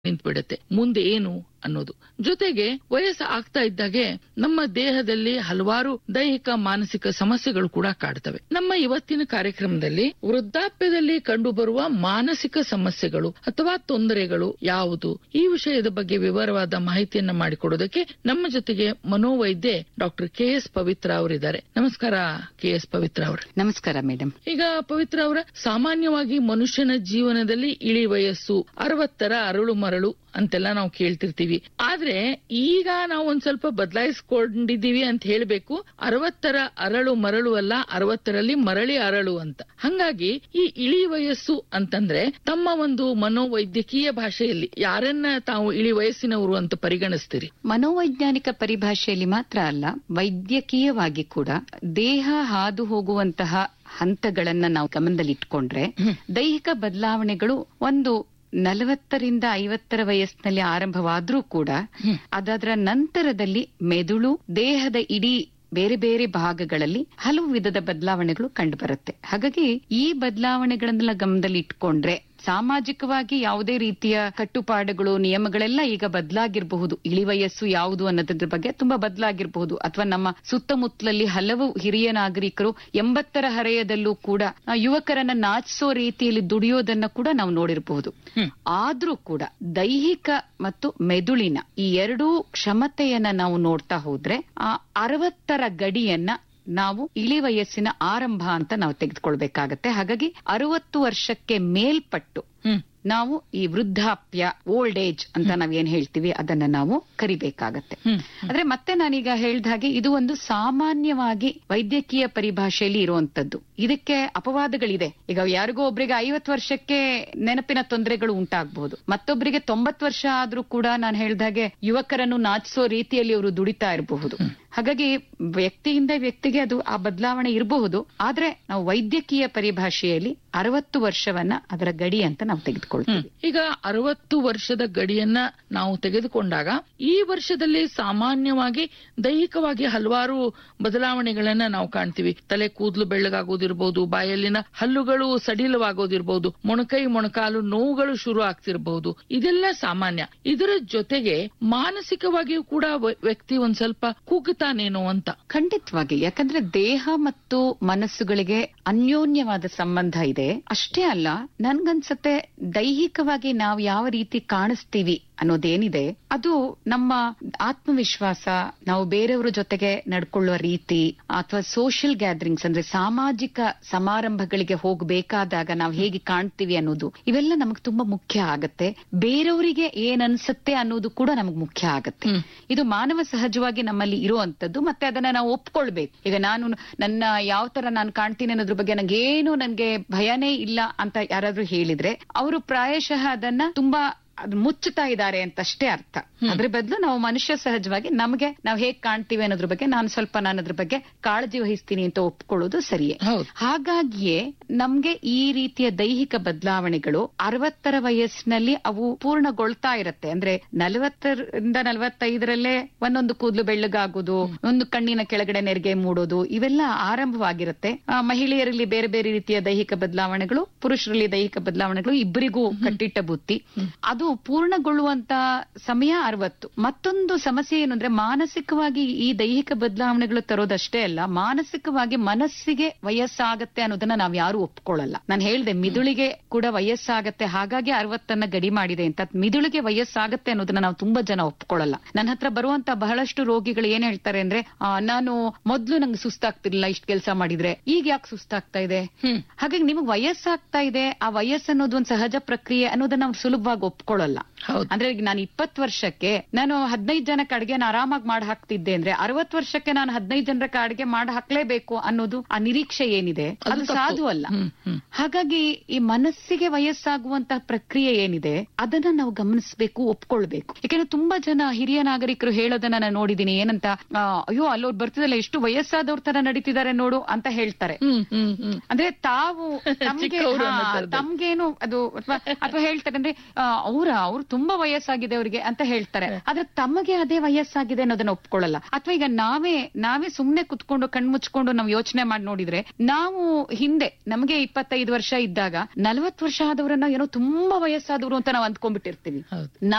ನಿಂತ್ಬಿಡುತ್ತೆ ಮುಂದೆ ಏನು ಅನ್ನೋದು ಜೊತೆಗೆ ವಯಸ್ಸು ಆಗ್ತಾ ಇದ್ದಾಗೆ ನಮ್ಮ ದೇಹದಲ್ಲಿ ಹಲವಾರು ದೈಹಿಕ ಮಾನಸಿಕ ಸಮಸ್ಯೆಗಳು ಕೂಡ ಕಾಡ್ತವೆ ನಮ್ಮ ಇವತ್ತಿನ ಕಾರ್ಯಕ್ರಮದಲ್ಲಿ ವೃದ್ಧಾಪ್ಯದಲ್ಲಿ ಕಂಡುಬರುವ ಮಾನಸಿಕ ಸಮಸ್ಯೆಗಳು ಅಥವಾ ತೊಂದರೆಗಳು ಯಾವುದು ಈ ವಿಷಯದ ಬಗ್ಗೆ ವಿವರವಾದ ಮಾಹಿತಿಯನ್ನ ಮಾಡಿಕೊಡೋದಕ್ಕೆ ನಮ್ಮ ಜೊತೆಗೆ ಮನೋವೈದ್ಯೆ ಡಾಕ್ಟರ್ ಕೆ ಎಸ್ ಪವಿತ್ರ ಅವರಿದ್ದಾರೆ ನಮಸ್ಕಾರ ಕೆ ಎಸ್ ಪವಿತ್ರ ಅವರೇ ನಮಸ್ಕಾರ ಮೇಡಮ್ ಈಗ ಪವಿತ್ರ ಅವರ ಸಾಮಾನ್ಯವಾಗಿ ಮನುಷ್ಯನ ಜೀವನದಲ್ಲಿ ಇಳಿ ವಯಸ್ಸು ಅರವತ್ತರ ಅರಳು ಮರಳು ಅಂತೆಲ್ಲ ನಾವು ಕೇಳ್ತಿರ್ತೀವಿ ಆದ್ರೆ ಈಗ ನಾವು ಒಂದ್ ಸ್ವಲ್ಪ ಬದಲಾಯಿಸ್ಕೊಂಡಿದೀವಿ ಅಂತ ಹೇಳ್ಬೇಕು ಅರವತ್ತರ ಅರಳು ಮರಳು ಅಲ್ಲ ಅರವತ್ತರಲ್ಲಿ ಮರಳಿ ಅರಳು ಅಂತ ಹಂಗಾಗಿ ಈ ಇಳಿ ವಯಸ್ಸು ಅಂತಂದ್ರೆ ತಮ್ಮ ಒಂದು ಮನೋವೈದ್ಯಕೀಯ ಭಾಷೆಯಲ್ಲಿ ಯಾರನ್ನ ತಾವು ಇಳಿ ವಯಸ್ಸಿನವರು ಅಂತ ಪರಿಗಣಿಸ್ತೀರಿ ಮನೋವೈಜ್ಞಾನಿಕ ಪರಿಭಾಷೆಯಲ್ಲಿ ಮಾತ್ರ ಅಲ್ಲ ವೈದ್ಯಕೀಯವಾಗಿ ಕೂಡ ದೇಹ ಹಾದು ಹೋಗುವಂತಹ ಹಂತಗಳನ್ನ ನಾವು ಗಮನದಲ್ಲಿಟ್ಕೊಂಡ್ರೆ ದೈಹಿಕ ಬದಲಾವಣೆಗಳು ಒಂದು ನಲವತ್ತರಿಂದ ಐವತ್ತರ ವಯಸ್ಸಿನಲ್ಲಿ ಆರಂಭವಾದ್ರೂ ಕೂಡ ಅದರ ನಂತರದಲ್ಲಿ ಮೆದುಳು ದೇಹದ ಇಡೀ ಬೇರೆ ಬೇರೆ ಭಾಗಗಳಲ್ಲಿ ಹಲವು ವಿಧದ ಬದಲಾವಣೆಗಳು ಕಂಡುಬರುತ್ತೆ ಹಾಗಾಗಿ ಈ ಬದಲಾವಣೆಗಳನ್ನೆಲ್ಲ ಗಮನದಲ್ಲಿ ಇಟ್ಕೊಂಡ್ರೆ ಸಾಮಾಜಿಕವಾಗಿ ಯಾವುದೇ ರೀತಿಯ ಕಟ್ಟುಪಾಡುಗಳು ನಿಯಮಗಳೆಲ್ಲ ಈಗ ಬದಲಾಗಿರಬಹುದು ಇಳಿ ವಯಸ್ಸು ಯಾವುದು ಅನ್ನೋದ್ರ ಬಗ್ಗೆ ತುಂಬಾ ಬದಲಾಗಿರಬಹುದು ಅಥವಾ ನಮ್ಮ ಸುತ್ತಮುತ್ತಲಲ್ಲಿ ಹಲವು ಹಿರಿಯ ನಾಗರಿಕರು ಎಂಬತ್ತರ ಹರೆಯದಲ್ಲೂ ಕೂಡ ಆ, ಯುವಕರನ್ನ ನಾಚಿಸೋ ರೀತಿಯಲ್ಲಿ ದುಡಿಯೋದನ್ನ ಕೂಡ ನಾವು ನೋಡಿರಬಹುದು ಆದ್ರೂ ಕೂಡ ದೈಹಿಕ ಮತ್ತು ಮೆದುಳಿನ ಈ ಎರಡೂ ಕ್ಷಮತೆಯನ್ನ ನಾವು ನೋಡ್ತಾ ಹೋದ್ರೆ ಆ ಅರವತ್ತರ ಗಡಿಯನ್ನ ನಾವು ಇಳಿ ವಯಸ್ಸಿನ ಆರಂಭ ಅಂತ ನಾವು ತೆಗೆದುಕೊಳ್ಬೇಕಾಗತ್ತೆ ಹಾಗಾಗಿ ಅರವತ್ತು ವರ್ಷಕ್ಕೆ ಮೇಲ್ಪಟ್ಟು ಹ್ಮ್ ನಾವು ಈ ವೃದ್ಧಾಪ್ಯ ಓಲ್ಡ್ ಏಜ್ ಅಂತ ನಾವೇನ್ ಹೇಳ್ತೀವಿ ಅದನ್ನ ನಾವು ಕರಿಬೇಕಾಗತ್ತೆ ಹ್ಮ್ ಆದ್ರೆ ಮತ್ತೆ ನಾನೀಗ ಹೇಳ್ದ ಹಾಗೆ ಇದು ಒಂದು ಸಾಮಾನ್ಯವಾಗಿ ವೈದ್ಯಕೀಯ ಪರಿಭಾಷೆಯಲ್ಲಿ ಇರುವಂತದ್ದು ಇದಕ್ಕೆ ಅಪವಾದಗಳಿದೆ ಈಗ ಯಾರಿಗೋ ಒಬ್ರಿಗೆ ಐವತ್ತು ವರ್ಷಕ್ಕೆ ನೆನಪಿನ ತೊಂದರೆಗಳು ಉಂಟಾಗಬಹುದು ಮತ್ತೊಬ್ಬರಿಗೆ ತೊಂಬತ್ತು ವರ್ಷ ಆದ್ರೂ ಕೂಡ ನಾನು ಹೇಳ್ದಾಗೆ ಯುವಕರನ್ನು ನಾಚಿಸೋ ರೀತಿಯಲ್ಲಿ ಅವರು ದುಡಿತಾ ಇರಬಹುದು ಹಾಗಾಗಿ ವ್ಯಕ್ತಿಯಿಂದ ವ್ಯಕ್ತಿಗೆ ಅದು ಆ ಬದಲಾವಣೆ ಇರಬಹುದು ಆದ್ರೆ ನಾವು ವೈದ್ಯಕೀಯ ಪರಿಭಾಷೆಯಲ್ಲಿ ಅರವತ್ತು ವರ್ಷವನ್ನ ಅದರ ಗಡಿ ಅಂತ ನಾವು ತೆಗೆದುಕೊಳ್ತೀವಿ ಈಗ ಅರವತ್ತು ವರ್ಷದ ಗಡಿಯನ್ನ ನಾವು ತೆಗೆದುಕೊಂಡಾಗ ಈ ವರ್ಷದಲ್ಲಿ ಸಾಮಾನ್ಯವಾಗಿ ದೈಹಿಕವಾಗಿ ಹಲವಾರು ಬದಲಾವಣೆಗಳನ್ನ ನಾವು ಕಾಣ್ತೀವಿ ತಲೆ ಕೂದಲು ಬೆಳ್ಳಗಾಗೋದಿರ್ಬೋದು ಬಾಯಲ್ಲಿನ ಹಲ್ಲುಗಳು ಸಡಿಲವಾಗೋದಿರ್ಬೋದು ಮೊಣಕೈ ಮೊಣಕಾಲು ನೋವುಗಳು ಶುರು ಆಗ್ತಿರಬಹುದು ಇದೆಲ್ಲ ಸಾಮಾನ್ಯ ಇದರ ಜೊತೆಗೆ ಮಾನಸಿಕವಾಗಿಯೂ ಕೂಡ ವ- ವ್ಯಕ್ತಿ ಒಂದ್ ಸ್ವಲ್ಪ ಕುಗ್ತಾನೇನೋ ಅಂತ ಖಂಡಿತವಾಗಿ ಯಾಕಂದ್ರೆ ದೇಹ ಮತ್ತು ಮನಸ್ಸುಗಳಿಗೆ ಅನ್ಯೋನ್ಯವಾದ ಸಂಬಂಧ ಇದೆ ಅಷ್ಟೇ ಅಲ್ಲ ನನ್ಗನ್ಸತ್ತೆ ದೈಹಿಕವಾಗಿ ನಾವು ಯಾವ ರೀತಿ ಕಾಣಿಸ್ತೀವಿ ಅನ್ನೋದೇನಿದೆ ಅದು ನಮ್ಮ ಆತ್ಮವಿಶ್ವಾಸ ನಾವು ಬೇರೆಯವರ ಜೊತೆಗೆ ನಡ್ಕೊಳ್ಳುವ ರೀತಿ ಅಥವಾ ಸೋಷಿಯಲ್ ಗ್ಯಾದರಿಂಗ್ಸ್ ಅಂದ್ರೆ ಸಾಮಾಜಿಕ ಸಮಾರಂಭಗಳಿಗೆ ಹೋಗಬೇಕಾದಾಗ ನಾವು ಹೇಗೆ ಕಾಣ್ತೀವಿ ಅನ್ನೋದು ಇವೆಲ್ಲ ನಮಗ್ ತುಂಬಾ ಮುಖ್ಯ ಆಗತ್ತೆ ಬೇರೆಯವರಿಗೆ ಏನ್ ಅನ್ಸುತ್ತೆ ಅನ್ನೋದು ಕೂಡ ನಮಗ್ ಮುಖ್ಯ ಆಗತ್ತೆ ಹ್ಮ್. ಇದು ಮಾನವ ಸಹಜವಾಗಿ ನಮ್ಮಲ್ಲಿ ಇರುವಂತದ್ದು ಮತ್ತೆ ಅದನ್ನ ನಾವು ಒಪ್ಕೊಳ್ಬೇಕು ಈಗ ನಾನು ನನ್ನ ಯಾವ ತರ ನಾನು ಕಾಣ್ತೀನಿ ಅನ್ನೋದ್ರ ಬಗ್ಗೆ ನಂಗೇನು ನನ್ಗೆ ಭಯನೇ ಇಲ್ಲ ಅಂತ ಯಾರಾದ್ರೂ ಹೇಳಿದ್ರೆ ಅವರು ಪ್ರಾಯಶಃ ಅದನ್ನ ತುಂಬಾ ಅದ್ ಮುಚ್ಚುತ್ತಾ ಇದ್ದಾರೆ ಅಂತಷ್ಟೇ ಅರ್ಥ ಅದ್ರ ಬದಲು ನಾವು ಮನುಷ್ಯ ಸಹಜವಾಗಿ ನಮಗೆ ನಾವು ಹೇಗ್ ಕಾಣ್ತೀವಿ ಅನ್ನೋದ್ರ ಬಗ್ಗೆ ನಾನು ಸ್ವಲ್ಪ ನಾನು ಅದ್ರ ಬಗ್ಗೆ ಕಾಳಜಿ ವಹಿಸ್ತೀನಿ ಅಂತ ಒಪ್ಕೊಳ್ಳೋದು ಸರಿಯೇ ಹೌದು ಹಾಗಾಗಿಯೇ ನಮ್ಗೆ ಈ ರೀತಿಯ ದೈಹಿಕ ಬದಲಾವಣೆಗಳು ಅರವತ್ತರ ವಯಸ್ಸಿನಲ್ಲಿ ಅವು ಪೂರ್ಣಗೊಳ್ತಾ ಇರತ್ತೆ ಅಂದ್ರೆ ನಲವತ್ತರಿಂದ ನಲವತ್ತೈದರಲ್ಲೇ ಒಂದೊಂದು ಕೂದಲು ಬೆಳ್ಳಗಾಗೋದು ಒಂದು ಕಣ್ಣಿನ ಕೆಳಗಡೆ ನೆರಿಗೆ ಮೂಡೋದು ಇವೆಲ್ಲ ಆರಂಭವಾಗಿರುತ್ತೆ ಆ, ಮಹಿಳೆಯರಲ್ಲಿ ಬೇರೆ ಬೇರೆ ರೀತಿಯ ದೈಹಿಕ ಬದಲಾವಣೆಗಳು ಪುರುಷರಲ್ಲಿ ದೈಹಿಕ ಬದಲಾವಣೆಗಳು ಇಬ್ಬರಿಗೂ ಕಟ್ಟಿಟ್ಟ ಬುತ್ತಿ ಅದು ಪೂರ್ಣಗೊಳ್ಳುವಂತ ಸಮಯ ಅರವತ್ತು ಮತ್ತೊಂದು ಸಮಸ್ಯೆ ಏನು ಅಂದ್ರೆ ಮಾನಸಿಕವಾಗಿ ಈ ದೈಹಿಕ ಬದಲಾವಣೆಗಳು ತರೋದಷ್ಟೇ ಅಲ್ಲ ಮಾನಸಿಕವಾಗಿ ಮನಸ್ಸಿಗೆ ವಯಸ್ಸಾಗತ್ತೆ ಅನ್ನೋದನ್ನ ನಾವ್ ಯಾರು ಒಪ್ಕೊಳ್ಳಲ್ಲ ನಾನು ಹೇಳ್ದೆ ಮಿದುಳಿಗೆ ಕೂಡ ವಯಸ್ಸಾಗತ್ತೆ ಹಾಗಾಗಿ ಅರವತ್ತನ್ನ ಗಡಿ ಮಾಡಿದೆ ಅಂತ ಮಿದುಳಿಗೆ ವಯಸ್ಸಾಗತ್ತೆ ಅನ್ನೋದನ್ನ ನಾವು ತುಂಬಾ ಜನ ಒಪ್ಕೊಳ್ಳಲ್ಲ ನನ್ನ ಹತ್ರ ಬರುವಂತ ಬಹಳಷ್ಟು ರೋಗಿಗಳು ಏನ್ ಹೇಳ್ತಾರೆ ಅಂದ್ರೆ ಆ, ನಾನು ಮೊದ್ಲು ನಂಗೆ ಸುಸ್ತಾಗ್ತಿರ್ಲಿಲ್ಲ ಇಷ್ಟ ಕೆಲಸ ಮಾಡಿದ್ರೆ ಈಗ ಯಾಕೆ ಸುಸ್ತಾಗ್ತಾ ಇದೆ ಹ್ಮ್ ಹಾಗಾಗಿ ನಿಮಗೆ ವಯಸ್ಸಾಗ್ತಾ ಇದೆ ಆ ವಯಸ್ಸು ಅನ್ನೋದು ಒಂದು ಸಹಜ ಪ್ರಕ್ರಿಯೆ ಅನ್ನೋದನ್ನ ನಾವು ಸುಲಭವಾಗಿ ಒಪ್ಕೊಳ್ಳಲ್ಲ ಹೌದು ಅಂದ್ರೆ ಈಗ ನಾನು ಇಪ್ಪತ್ತು ವರ್ಷಕ್ಕೆ ನಾನು ಹದಿನೈದು ಜನಕ್ಕೆ ಅಡಿಗೆನ ಆರಾಮಾಗಿ ಮಾಡಿ ಹಾಕ್ತಿದ್ದೆ ಅಂದ್ರೆ ಅರವತ್ತು ವರ್ಷಕ್ಕೆ ನಾನು ಹದಿನೈದು ಜನರಕ್ಕೆ ಅಡಿಗೆ ಮಾಡಿ ಹಾಕ್ಲೇಬೇಕು ಅನ್ನೋದು ಆ ನಿರೀಕ್ಷೆ ಏನಿದೆ ಅದು ಅದು ತಪ್ಪು. ಸಾಧು ಅಲ್ಲ ಹ್ಮ್ ಹ್ಮ್ ಹಾಗಾಗಿ ಈ ಮನಸ್ಸಿಗೆ ವಯಸ್ಸಾಗುವಂತಹ ಪ್ರಕ್ರಿಯೆ ಏನಿದೆ ಅದನ್ನ ನಾವು ಗಮನಿಸಬೇಕು ಒಪ್ಕೊಳ್ಬೇಕು ಯಾಕಂದ್ರೆ ತುಂಬಾ ಜನ ಹಿರಿಯ ನಾಗರಿಕರು ಹೇಳೋದನ್ನ ನಾನು ನೋಡಿದೀನಿ ಏನಂತ ಆ, ಅಯ್ಯೋ ಅಲ್ಲೋರ್ ಬರ್ತಿದಲ್ಲ ಎಷ್ಟು ವಯಸ್ಸಾದವ್ರ ತರ ನಡೀತಿದ್ದಾರೆ ನೋಡು ಅಂತ ಹೇಳ್ತಾರೆ ಹ್ಮ್ ಹ್ಮ್ ಹ್ಮ್ ಅಂದ್ರೆ ತಾವು ತಮ್ಗೆ ಚಿಕ್ಕವ್ರು ಹಾ, ಅನ್ನೋ ಥರದಲ್ಲಿ. ತಮ್ಗೇನು ಅದು ಅಥವಾ ಅಥವಾ ಹೇಳ್ತಾರೆ ಅಂದ್ರೆ ಅವ್ರ ಅವ್ರು ತುಂಬಾ ವಯಸ್ಸಾಗಿದೆ ಅವ್ರಿಗೆ ಅಂತ ಹೇಳ್ತಾರೆ ಆದ್ರೆ ತಮಗೆ ಅದೇ ವಯಸ್ಸಾಗಿದೆ ಅನ್ನೋದನ್ನ ಒಪ್ಕೊಳ್ಳಲ್ಲ ಅಥವಾ ಈಗ ನಾವೇ ನಾವೇ ಸುಮ್ನೆ ಕುತ್ಕೊಂಡು ಕಣ್ಮುಚ್ಕೊಂಡು ನಾವು ಯೋಚನೆ ಮಾಡಿ ನೋಡಿದ್ರೆ ನಾವು ಹಿಂದೆ ನಮಗೆ ಇಪ್ಪತ್ತೈದು ವರ್ಷ ಇದ್ದಾಗ ನಲವತ್ತು ವರ್ಷ ಆದವರನ್ನ ಏನೋ ತುಂಬಾ ವಯಸ್ಸಾದವರು ಅಂತ ನಾವು ಅಂದ್ಕೊಂಡ್ಬಿಟ್ಟಿರ್ತೀವಿ ಹೌದು